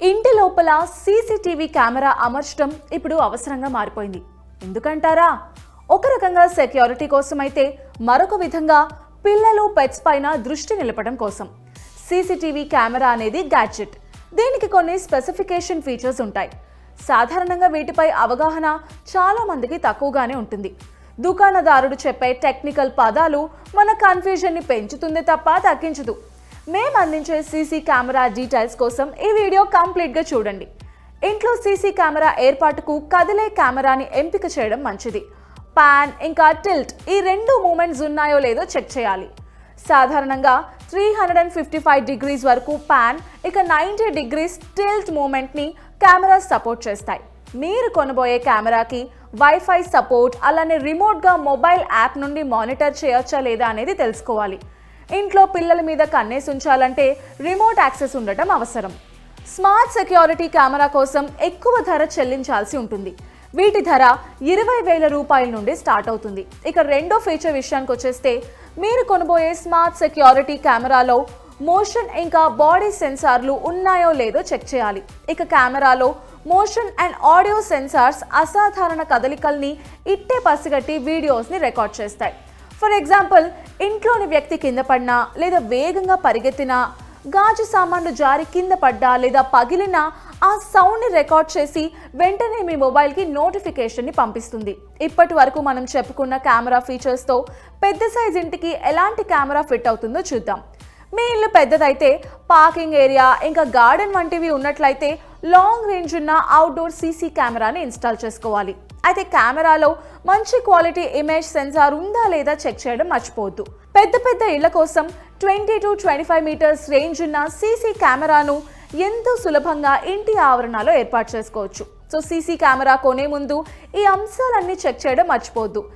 ఇంటి లోపల CCTV camera అమర్చడం ఇప్పుడు అవసరంగా మారిపోయింది ఎందుకంటారా ఒక రకంగా సెక్యూరిటీ కోసం అయితే మరొక విధంగా పిల్లలు పెట్స్ పైన దృష్టి నిలపడం కోసం సీసీటీవీ కెమెరా అనేది గ్యాడ్జెట్ దీనికి కొన్ని స్పెసిఫికేషన్ ఫీచర్స్ ఉంటాయి సాధారణంగా వీటిపై అవగాహన చాలా మందికి తక్కువగానే ఉంటుంది దుకాణదారుడు చెప్పే టెక్నికల్ పదాలు మన కన్ఫ్యూజన్ని పెంచుతుంది తప్ప తగ్గించదు మేము అందించే సీసీ కెమెరా డీటెయిల్స్ కోసం ఈ వీడియో కంప్లీట్గా చూడండి ఇంట్లో సీసీ కెమెరా ఏర్పాటుకు కదిలే కెమెరాని ఎంపిక చేయడం మంచిది పాన్ ఇంకా టిల్ట్ ఈ రెండు మూమెంట్స్ ఉన్నాయో లేదో చెక్ చేయాలి సాధారణంగా three hundred and fifty five degrees వరకు పాన్ ఇక నైంటీ డిగ్రీస్ టిల్ట్ మూమెంట్ని కెమెరాస్ సపోర్ట్ చేస్తాయి మీరు కొనబోయే కెమెరాకి వైఫై సపోర్ట్ అలానే రిమోట్గా మొబైల్ యాప్ నుండి మానిటర్ చేయొచ్చా లేదా అనేది తెలుసుకోవాలి ఇంట్లో పిల్లల మీద కన్నేసి ఉంచాలంటే రిమోట్ యాక్సెస్ ఉండటం అవసరం స్మార్ట్ సెక్యూరిటీ కెమెరా కోసం ఎక్కువ ధర చెల్లించాల్సి ఉంటుంది వీటి ధర ఇరవై వేల రూపాయల నుండి స్టార్ట్ అవుతుంది ఇక రెండో ఫీచర్ విషయానికి వచ్చేస్తే మీరు కొనబోయే స్మార్ట్ సెక్యూరిటీ కెమెరాలో మోషన్ ఇంకా బాడీ సెన్సార్లు ఉన్నాయో లేదో చెక్ చేయాలి ఇక కెమెరాలో మోషన్ అండ్ ఆడియో సెన్సార్స్ అసాధారణ కదలికల్ని ఇట్టే పసిగట్టి వీడియోస్ని రికార్డ్ చేస్తాయి ఫర్ ఎగ్జాంపుల్ ఇంట్లోని వ్యక్తి కింద పడినా లేదా వేగంగా పరిగెత్తినా గాజు సామాన్లు జారి కింద పడ్డా లేదా పగిలినా ఆ సౌండ్ని రికార్డ్ చేసి వెంటనే మీ మొబైల్కి నోటిఫికేషన్ని పంపిస్తుంది ఇప్పటి వరకు మనం చెప్పుకున్న కెమెరా ఫీచర్స్తో పెద్ద సైజ్ ఇంటికి ఎలాంటి కెమెరా ఫిట్ అవుతుందో చూద్దాం మీ ఇల్లు పెద్దదైతే పార్కింగ్ ఏరియా ఇంకా గార్డెన్ వంటివి ఉన్నట్లయితే లాంగ్ రేంజ్ ఉన్న అవుట్డోర్ సీసీ కెమెరాని ఇన్స్టాల్ చేసుకోవాలి అయితే కెమెరాలో మంచి క్వాలిటీ ఇమేజ్ సెన్సార్ ఉందా లేదా చెక్ చేయడం మర్చిపోవద్దు పెద్ద పెద్ద ఇళ్ల కోసం twenty to twenty five metres range ఉన్న సీసీ కెమెరాను ఎంతో సులభంగా ఇంటి ఆవరణలో ఏర్పాటు చేసుకోవచ్చు సో సీసీ కెమెరా కొనే ముందు ఈ అంశాలన్నీ చెక్ చేయడం మర్చిపోవద్దు